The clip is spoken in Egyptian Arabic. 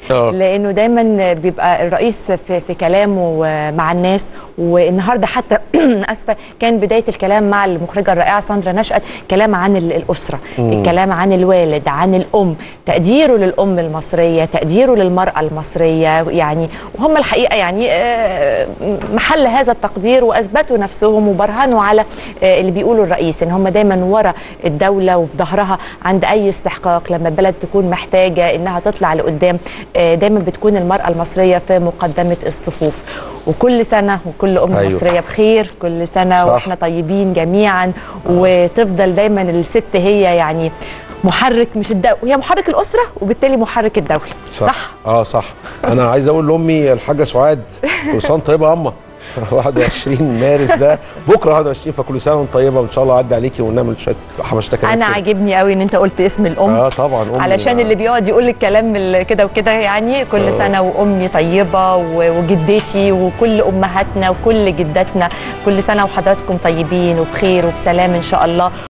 آه. لانه دايما بيبقى الرئيس في, في كلامه مع الناس والنهارده حتى اسفه كان بدايه الكلام مع المخرجه الرائعه ساندرا نشأت كلام عن ال- الاسره الكلام عن الوالد عن الام تقديره للام المصريه تقديره للمراه المصريه يعني وهم الحقيقه يعني آه، محل هذا التقدير واثبتوا نفسهم وبرهنوا على آه، اللي بيقوله الرئيس ان هم دايما ورا الدوله وفي ظهرها عند اي استحقاق لما البلد تكون محتاجه انها تطلع لقدام آه، دايما بتكون المراه المصريه في مقدمه الصفوف وكل سنه وكل ام أيوة. أيوة. مصريه بخير كل سنه صح. واحنا طيبين جميعا وتفضل دايما الست هي يعني محرك مش الدولة هي محرك الأسرة وبالتالي محرك الدولة صح, صح؟ اه صح انا عايز اقول لامي الحاجه سعاد كل سنه وأنت طيبه يا اما 21 مارس ده بكره 21 فكل سنه وانت طيبه وان شاء الله اعدي عليكي ونعمل شويه حبشتكنات أنا كده. عاجبني قوي إن أنت قلت اسم الأم اه طبعا امي علشان اللي بيقعد يقول الكلام ال- كده وكده يعني كل آه. سنه وامي طيبه و- وجدتي وكل امهاتنا وكل جداتنا كل سنه وحضراتكم طيبين وبخير وبسلام ان شاء الله